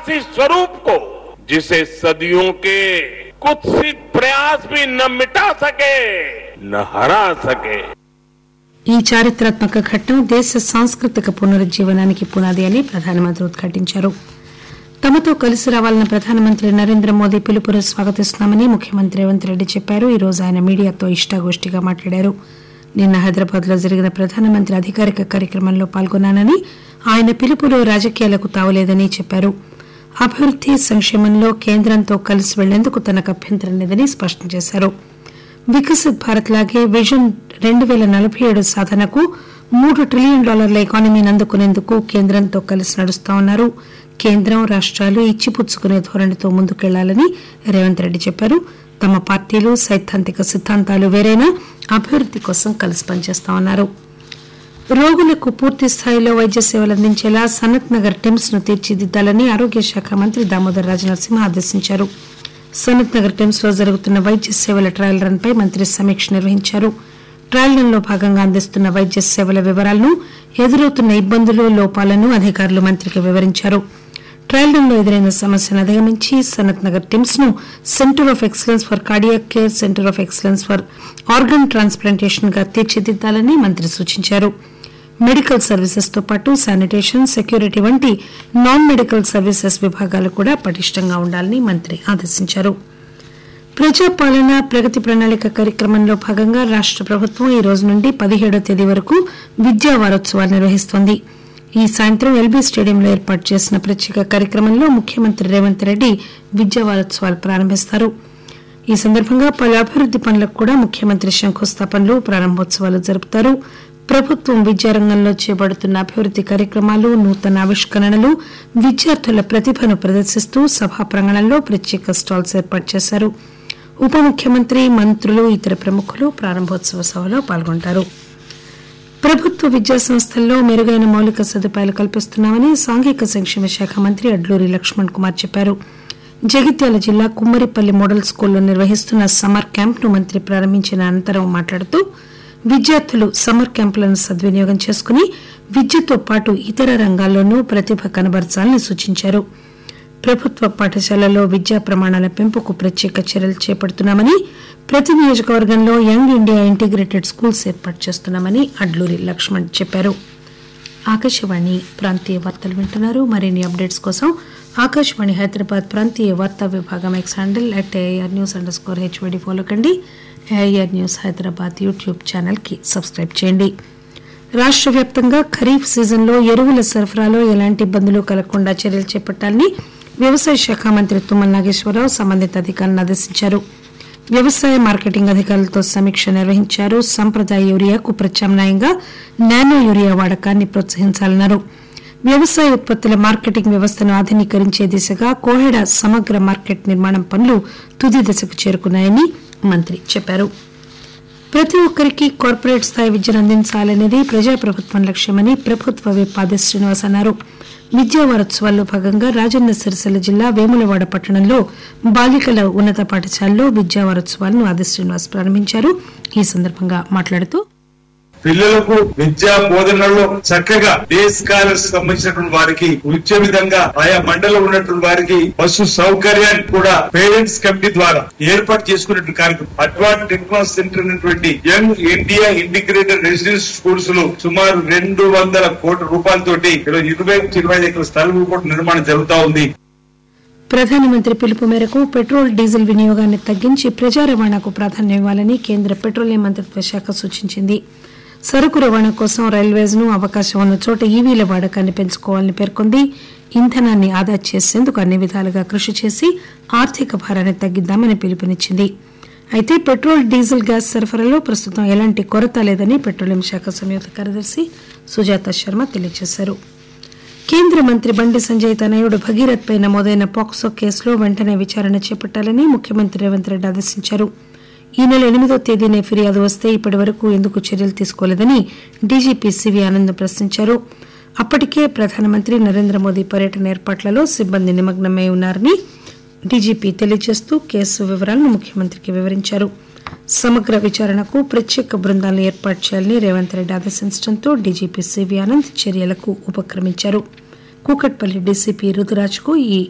अविनाशी स्वरूप को जिसे सदियों के कुत्सित प्रयास भी न मिटा सके न हरा सके ఈ చారిత్రాత్మక ఘట్టం దేశ సాంస్కృతిక పునరుజ్జీవనానికి పునాది అని ప్రధానమంత్రి ఉద్ఘాటించారు తమతో కలిసి రావాలన్న ప్రధానమంత్రి నరేంద్ర మోదీ పిలుపును స్వాగతిస్తున్నామని ముఖ్యమంత్రి రేవంత్ రెడ్డి చెప్పారు ఈ రోజు ఆయన మీడియాతో ఇష్టాగోష్టిగా మాట్లాడారు నిన్న హైదరాబాద్ లో జరిగిన ప్రధానమంత్రి అధికారిక కార్యక్రమంలో పాల్గొన్నానని ఆయన పిలుపులో రాజకీయాలకు తావలేదని చెప్పారు అభివృద్ది సంక్షేమంలో కేంద్రంతో కలిసి వెళ్లేందుకు తనకు అభ్యంతరం లేదని స్పష్టం చేశారు వికసిత్ భారత్ లాగే విజన్ రెండు పేల నలభై ఏడు సాధనకు మూడు ట్రిలియన్ డాలర్ల ఎకానమీని అందుకునేందుకు కేంద్రంతో కలిసి నడుస్తామన్నారు కేంద్రం రాష్ట్రాలు ఇచ్చిపుచ్చుకునే ధోరణితో ముందుకెళ్లాలని రేవంత్ రెడ్డి చెప్పారు తమ పార్టీలు సైద్ధాంతిక సిద్ధాంతాలు వేరైనా అభివృద్ది కోసం కలిసి పనిచేస్తామన్నారు రోగులకు పూర్తి స్థాయిలో వైద్య సేవలు అందించేలా సనత్ నగర్ టిమ్స్ ను తీర్చిదిద్దాలని ఆరోగ్య శాఖ మంత్రి దామోదర్ రాజనరసింహ ఆదేశించారు సనత్ నగర్ టిమ్స్ లో జరుగుతున్న వైద్య సేవల ట్రయల్ రన్ పై మంత్రి సమీక్ష నిర్వహించారు ట్రయల్ రన్ లో భాగంగా అందిస్తున్న వైద్య సేవల వివరాలను ఎదురవుతున్న ఇబ్బందులు లోపాలను అధికారులు మంత్రికి వివరించారు ట్రయల్ రన్ లో ఎదురైన సమస్యను అధిగమించి సనత్ నగర్ టిమ్స్ ను centre of excellence for cardiac care centre of excellence for organ transplantation గా తీర్చిదిద్దాలని మంత్రి సూచించారు మెడికల్ సర్వీసెస్ తో పాటు శానిటేషన్ సెక్యూరిటీ వంటి నాన్ మెడికల్ సర్వీసెస్ విభాగాలు కూడా పటిష్టంగా ఉండాలని మంత్రి ఆదేశించారు ప్రజాపాలన ప్రగతి ప్రణాళిక కార్యక్రమంలో భాగంగా రాష్ట ప్రభుత్వం ఈ రోజు నుండి పదిహేడో తేదీ వరకు విద్యా వారోత్సవాలు నిర్వహిస్తోంది ఈ సాయంత్రం ఎల్బీ స్టేడియంలో ఏర్పాటు చేసిన ప్రత్యేక కార్యక్రమంలో ముఖ్యమంత్రి రేవంత్ రెడ్డి విద్యా వారోత్సవాలు ప్రారంభిస్తారు ఈ సందర్భంగా పలు అభివృద్ది పనులకు కూడా ముఖ్యమంత్రి శంకుస్థాపనలు ప్రారంభోత్సవాలు జరుపుతారు ప్రభుత్వం విద్యారంగంలో చేపడుతున్న అభివృద్ది కార్యక్రమాలు నూతన ఆవిష్కరణలు విద్యార్థుల ప్రతిభను ప్రదర్శిస్తూ సభా ప్రాంగణంలో ప్రత్యేక స్టాల్స్ ఏర్పాటు చేశారు ఉప ముఖ్యమంత్రి మంత్రులు ఇతర ప్రముఖులు ప్రారంభోత్సవ సభలో పాల్గొంటారు ప్రభుత్వ విద్యా సంస్థల్లో మెరుగైన మౌలిక సదుపాయాలు కల్పిస్తున్నామని సాంఘిక సంక్షేమ శాఖ మంత్రి అడ్లూరి లక్ష్మణ్ కుమార్ చెప్పారు జగిత్యాల జిల్లా కుమ్మరిపల్లి మోడల్ స్కూల్లో నిర్వహిస్తున్న సమ్మర్ క్యాంప్ ను మంత్రి ప్రారంభించిన అనంతరం మాట్లాడుతూ విద్యార్థులు సమ్మర్ క్యాంపులను సద్వినియోగం చేసుకుని విద్యతో పాటు ఇతర రంగాల్లోనూ ప్రతిభ కనబరచాలని సూచించారు ప్రభుత్వ పాఠశాలల్లో విద్యా ప్రమాణాల పెంపుకు ప్రత్యేక చర్యలు చేపడుతున్నామని ప్రతి నియోజకవర్గంలో యంగ్ ఇండియా ఇంటిగ్రేటెడ్ స్కూల్స్ ఏర్పాటు చేస్తున్నామని అడ్లూరి లక్ష్మణ్ చెప్పారు ఆకాశవాణి ప్రాంతీయ వార్తలు వింటున్నారు మరిన్ని అప్డేట్స్ కోసం ఆకాశవాణి హైదరాబాద్ ప్రాంతీయ వార్తా విభాగం X handle at AR news underscore HYD follow కండి AR news Hyderabad YouTube channel కి సబ్స్క్రైబ్ చేయండి రాష్ట్ర వ్యాప్తంగా ఖరీఫ్ సీజన్లో ఎరువుల సరఫరాలో ఎలాంటి ఇబ్బందులు కలగకుండా చర్యలు చేపట్టాలని వ్యవసాయ శాఖ మంత్రి తుమ్మల నాగేశ్వరరావు సంబంధిత అధికారులను ఆదేశించారు వ్యవసాయ మార్కెటింగ్ అధికారులతో సమీక్ష నిర్వహించారు సంప్రదాయ యూరియాకు ప్రత్యామ్నాయంగా నానో యూరియా వాడకాన్ని ప్రోత్సహించాలన్నారు వ్యవసాయ ఉత్పత్తుల మార్కెటింగ్ వ్యవస్థను ఆధునీకరించే దిశగా కోహెడ సమగ్ర మార్కెట్ నిర్మాణం పనులు తుది దశకు చేరుకున్నాయని మంత్రి చెప్పారు ప్రతి ఒక్కరికి కార్పొరేట్ స్థాయి విద్యను అందించాలనేది ప్రజాప్రభుత్వం లక్ష్యమని ప్రభుత్వ విప్ ఆది శ్రీనివాస్ అన్నారు విద్యా వారోత్సవాల్లో భాగంగా రాజన్న సిరిసిల్ల జిల్లా వేములవాడ పట్టణంలో బాలికల ఉన్నత పాఠశాలలో విద్యా వారోత్సవాలను ఆది శ్రీనివాస్ ప్రారంభించారు ఈ సందర్భంగా మాట్లాడుతూ పిల్లలకు విద్యా బోధనలో చక్కగా డే స్కాలర్స్ సంబంధించినటువంటి వారికి వచ్చే విధంగా ఆయా మండలం ఉన్నటువంటి వారికి బస్సు సౌకర్యాన్ని కూడా పేరెంట్స్ కమిటీ ద్వారా ఏర్పాటు చేసుకున్నటువంటి కార్యక్రమం అడ్వాన్స్ టెక్నాలజీ సెంటర్ ఉన్నటువంటి young India integrated residence schools లో సుమారు రెండు వందల కోట్ల రూపాయలతోటి ఈరోజు ఇరవై నుంచి ఇరవై ఐదు ఎకరాల స్థలం కూడా నిర్మాణం జరుగుతా ఉంది ప్రధానమంత్రి పిలుపు మేరకు పెట్రోల్ డీజిల్ వినియోగాన్ని తగ్గించి ప్రజా రవాణాకు ప్రాధాన్యం ఇవ్వాలని కేంద్ర పెట్రోలియం మంత్రిత్వ శాఖ సూచించింది సరుకు రవాణా కోసం రైల్వేస్ ను అవకాశం ఉన్న చోట ఈవీల వాడకాన్ని పెంచుకోవాలని పేర్కొంది ఇంధనాన్ని ఆదా చేసేందుకు అన్ని విధాలుగా కృషి చేసి ఆర్థిక భారాన్ని తగ్గిద్దామని పిలుపునిచ్చింది అయితే పెట్రోల్ డీజిల్ గ్యాస్ సరఫరాలో ప్రస్తుతం ఎలాంటి కొరత లేదని పెట్రోలియం శాఖ సంయుక్త కార్యదర్శి సుజాత శర్మ తెలియజేశారు కేంద్ర మంత్రి బండి సంజయ్ తనయుడు భగీరథ్ పై నమోదైన పాక్సో కేసులో వెంటనే విచారణ చేపట్టాలని ముఖ్యమంత్రి రేవంత్ రెడ్డి ఆదేశించారు ఈ నెల ఎనిమిదో తేదీనే ఫిర్యాదు వస్తే ఇప్పటి వరకు ఎందుకు చర్యలు తీసుకోలేదని డీజీపీ సివి ఆనంద్ ప్రశ్నించారు అప్పటికే ప్రధానమంత్రి నరేంద్ర మోదీ పర్యటన ఏర్పాట్లలో సిబ్బంది నిమగ్నమై ఉన్నారని డీజీపీ తెలియజేస్తూ కేసు వివరాలను ముఖ్యమంత్రికి వివరించారు సమగ్ర విచారణకు ప్రత్యేక బృందాలను ఏర్పాటు చేయాలని రేవంత్ రెడ్డి ఆదేశించడంతో డీజీపీ సివి ఆనంద్ చర్యలకు ఉపక్రమించారు కూకట్పల్లి డీసీపీ రుతురాజ్కు ఈ